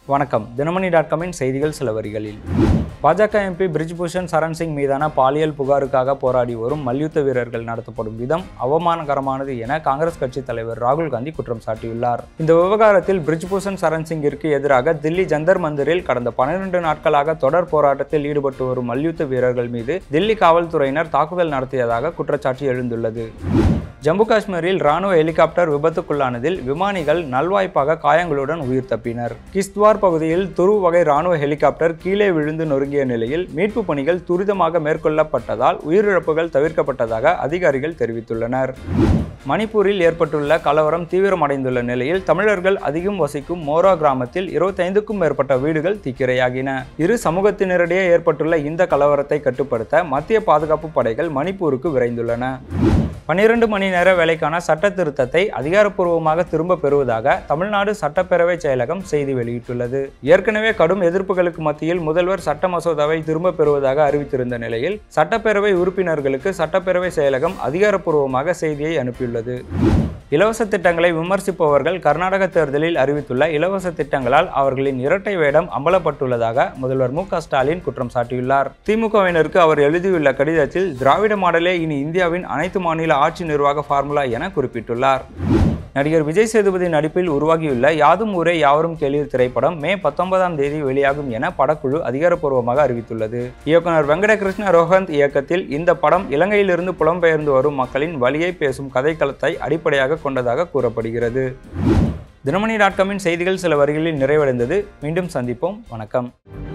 வணக்கம் தினமணி டாட் காமின் செய்திகள் சில வரிகளில் பாஜக எம்பி பிரிஜ்பூஷன் சரண் சிங் மீதான பாலியல் புகாருக்காக போராடி வரும் மல்யுத்த வீரர்கள் நடத்தப்படும் விதம் அவமானகரமானது என காங்கிரஸ் கட்சி தலைவர் ராகுல் காந்தி குற்றம் சாட்டியுள்ளார் இந்த விவகாரத்தில் பிரிஜ்பூஷன் சரண் சிங்கிற்கு எதிராக தில்லி ஜந்தர் மந்திரில் கடந்த பன்னிரண்டு நாட்களாக தொடர் போராட்டத்தில் ஈடுபட்டு வரும் மல்யுத்த வீரர்கள் மீது தில்லி காவல்துறையினர் தாக்குதல் நடத்தியதாக குற்றச்சாட்டு எழுந்துள்ளது ஜம்மு காஷ்மீரில் ராணுவ ஹெலிகாப்டர் விபத்துக்குள்ளானதில் விமானிகள் நல்வாய்ப்பாக காயங்களுடன் உயிர் தப்பினர் கிஸ்த்வார் பகுதியில் துரு வகை ராணுவ ஹெலிகாப்டர் கீழே விழுந்து நொறுங்கிய நிலையில் மீட்பு பணிகள் துரிதமாக மேற்கொள்ளப்பட்டதால் உயிரிழப்புகள் தவிர்க்கப்பட்டதாக அதிகாரிகள் தெரிவித்துள்ளனர் மணிப்பூரில் ஏற்பட்டுள்ள கலவரம் தீவிரமடைந்துள்ள நிலையில் தமிழர்கள் அதிகம் வசிக்கும் மோரா கிராமத்தில் இருபத்தைந்துக்கும் மேற்பட்ட வீடுகள் தீக்கிரையாகின இரு சமூகத்தினரிடையே ஏற்பட்டுள்ள இந்த கலவரத்தை கட்டுப்படுத்த மத்திய பாதுகாப்பு படைகள் மணிப்பூருக்கு விரைந்துள்ளன பன்னிரண்டு மணி நேர வேலைக்கான சட்ட திருத்தத்தை அதிகாரப்பூர்வமாக திரும்ப பெறுவதாக தமிழ்நாடு சட்டப்பேரவை செயலகம் செய்தி வெளியிட்டுள்ளது ஏற்கனவே கடும் எதிர்ப்புகளுக்கு மத்தியில் முதல்வர் சட்ட மசோதாவை திரும்ப பெறுவதாக அறிவித்திருந்த நிலையில் சட்டப்பேரவை உறுப்பினர்களுக்கு சட்டப்பேரவை செயலகம் அதிகாரப்பூர்வமாக செய்தியை அனுப்பியுள்ளது இலவச திட்டங்களை விமர்சிப்பவர்கள் கர்நாடக தேர்தலில் அறிவித்துள்ள இலவச திட்டங்களால் அவர்களின் இரட்டை வேடம் அம்பலப்பட்டுள்ளதாக முதல்வர் மு க ஸ்டாலின் குற்றம் சாட்டியுள்ளார் திமுகவினருக்கு அவர் எழுதியுள்ள கடிதத்தில் திராவிட மாடலே இனி இந்தியாவின் அனைத்து மாநில ஆட்சி நிர்வாக ஃபார்முலா என குறிப்பிட்டுள்ளார் நடிகர் விஜய் சேதுபதி நடிப்பில் உருவாகியுள்ள யாதும் ஊரே யாவரும் கேளீர் திரைப்படம் மே பத்தொன்பதாம் தேதி வெளியாகும் என படக்குழு அதிகாரப்பூர்வமாக அறிவித்துள்ளது இயக்குனர் வெங்கடகிருஷ்ண ரோஹந்த் இயக்கத்தில் இந்த படம் இலங்கையிலிருந்து புலம்பெயர்ந்து வரும் மக்களின் வழியை பேசும் கதைக்களத்தை அடிப்படையாக கொண்டதாக கூறப்படுகிறது தினமணி டாட் காமின் செய்திகள் சில வரிகளில் நிறைவடைந்தது மீண்டும் சந்திப்போம் வணக்கம்